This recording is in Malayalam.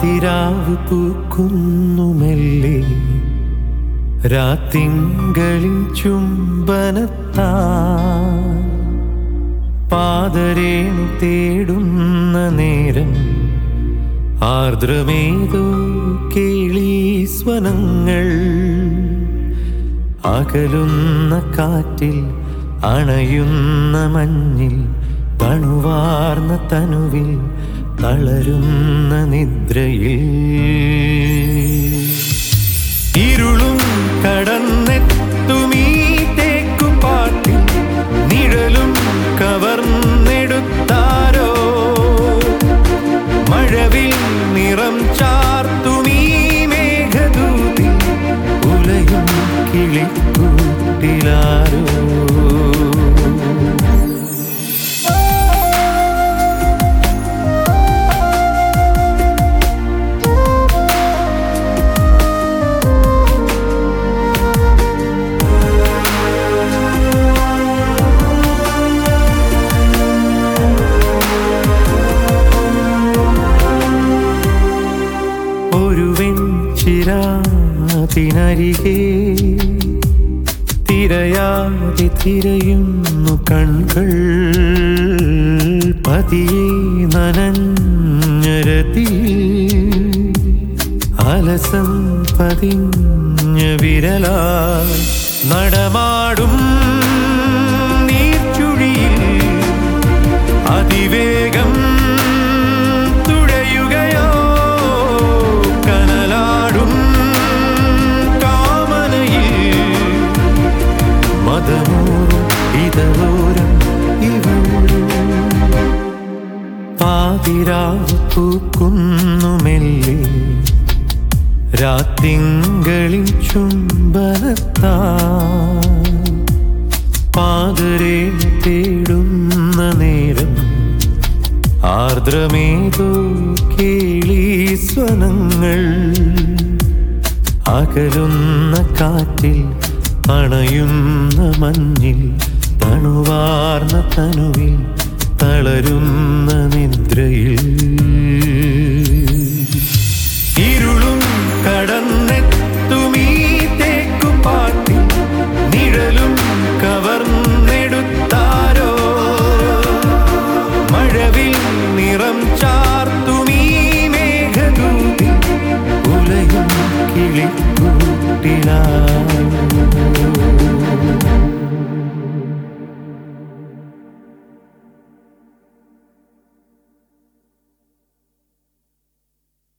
പാതിരാവ് പൂക്കുന്നു മെല്ലെ രാത്തിങ്കളിൻ ചുംബനത്താ പാതരേണു തേടുന്ന നേരം ആർദ്രമേതോ കേളി സ്വനങ്ങൾ അകലുന്ന കാറ്റിൽ അണയുന്ന മഞ്ഞിൽ തണുവാർന്ന തനുവിൽ തളരുന്ന നിദ്രയിൽ ഇരുളും കടന്നെത്തുമീ തേക്കുപാട്ടിൽ നിഴലും കവർന്നെടുത്താരോ മഴവിൽ നിറം ചാർത്തുമീ മേഘദൂതി ഉലയും കിളിക്കൂട്ടിലാരോ ഒരു വെഞ്ചിരാതിനരികെ തിരയാതെ തിരയുന്നു കൺകൾ പതിയെ നനഞ്ഞരതി അലസം പതിഞ്ഞ വിരല നടമാടും നീർച്ചുഴിയിൽ അതിവേഗം തുഴയുകയോ കനലാടും കാമനയിൽ മതമൂറും ഇതോരം ഇവൾ പാതിരാവ് പൂക്കുന്നു മെല്ലെ രാത്തിങ്കളിൻ ചുംബനത്താ പാതരെ തേടുന്ന നേരം ആർദ്രമേതോ കേളി സ്വനങ്ങൾ അകലുന്ന കാറ്റിൽ അണയുന്ന മഞ്ഞിൽ തണുവാർന്ന തനുവിൽ തളരുന്ന നിദ്രയിൽ ഇരുളും കടന്നെത്തുമീ തേക്കുപാട്ടിൽ നിഴലും കവർന്നെടുത്താരോ മഴവിൽ നിറം ചാർത്തുമീ മേഘദൂതി ഉലയും കിളിക്കൂട്ടിലാ